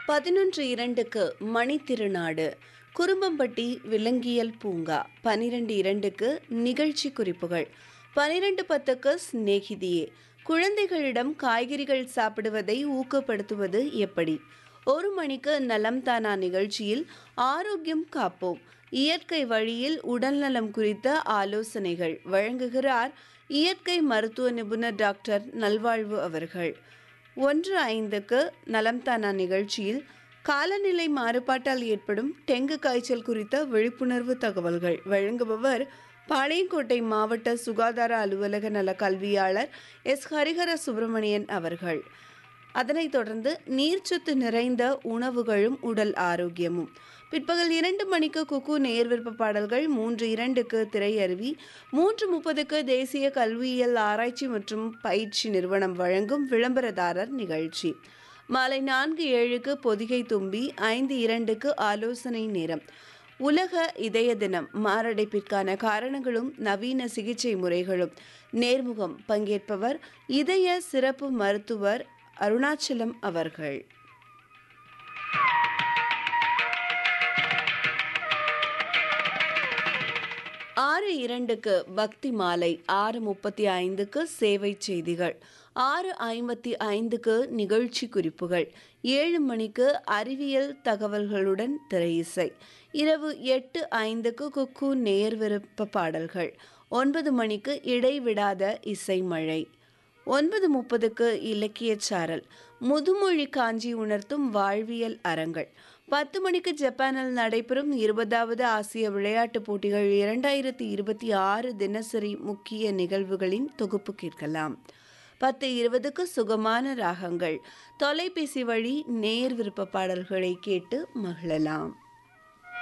பதினொன்று இரண்டுக்கு மணித்திருநாடு குறும்பம்பட்டி விலங்கியல் பூங்கா பனிரெண்டு இரண்டுக்கு நிகழ்ச்சி குறிப்புகள் பனிரெண்டு பத்துக்கு சிநேகிதியே குழந்தைகளிடம் காய்கறிகள் சாப்பிடுவதை ஊக்கப்படுத்துவது எப்படி ஒரு மணிக்கு நலம் தானா நிகழ்ச்சியில் ஆரோக்கியம் காப்போம் இயற்கை வழியில் உடல்நலம் குறித்த ஆலோசனைகள் வழங்குகிறார் இயற்கை மருத்துவ நிபுணர் டாக்டர் நல்வாழ்வு அவர்கள் ஒன்று ஐந்துக்கு நலம்தானா நிகழ்ச்சியில் காலநிலை மாறுபாட்டால் ஏற்படும் டெங்கு காய்ச்சல் குறித்த விழிப்புணர்வு தகவல்கள் வழங்குபவர் பாளையங்கோட்டை மாவட்ட சுகாதார அலுவலக நல கல்வியாளர் எஸ் ஹரிஹர சுப்பிரமணியன் அவர்கள் அதனைத் தொடர்ந்து நீர்ச்சத்து நிறைந்த உணவுகளும் உடல் ஆரோக்கியமும் பிற்பகல் இரண்டு மணிக்கு குக்கு நேர் விருப்ப பாடல்கள் மூன்று இரண்டுக்கு திரையருவி மூன்று முப்பதுக்கு தேசிய கல்வியியல் ஆராய்ச்சி மற்றும் பயிற்சி நிறுவனம் வழங்கும் விளம்பரதாரர் நிகழ்ச்சி மாலை நான்கு ஏழுக்கு பொதிகை தும்பி ஐந்து இரண்டுக்கு ஆலோசனை நேரம் உலக இதய தினம் மாரடைப்பிற்கான காரணங்களும் நவீன சிகிச்சை முறைகளும் நேர்முகம் பங்கேற்பவர் இதய சிறப்பு மருத்துவர் அருணாச்சலம் அவர்கள் ஆறு இரண்டுக்கு பக்தி மாலை ஆறு முப்பத்தி ஐந்துக்கு சேவை செய்திகள் ஆறு ஐம்பத்தி ஐந்துக்கு நிகழ்ச்சி குறிப்புகள் ஏழு மணிக்கு அறிவியல் தகவல்களுடன் திரையிசை இரவு எட்டு ஐந்துக்கு குக்கு நேர் விருப்ப பாடல்கள் ஒன்பது மணிக்கு இடைவிடாத இசை மழை ஒன்பது முப்பதுக்கு இலக்கியச் சாரல் முதுமொழி காஞ்சி உணர்த்தும் வாழ்வியல் அரங்கள் பத்து மணிக்கு ஜப்பானில் நடைபெறும் இருபதாவது ஆசிய விளையாட்டுப் போட்டிகள் இரண்டாயிரத்தி இருபத்தி ஆறு தினசரி முக்கிய நிகழ்வுகளின் தொகுப்பு கேட்கலாம் பத்து இருபதுக்கு சுகமான ராகங்கள் தொலைபேசி வழி நேர் விருப்ப பாடல்களை கேட்டு மகிழலாம்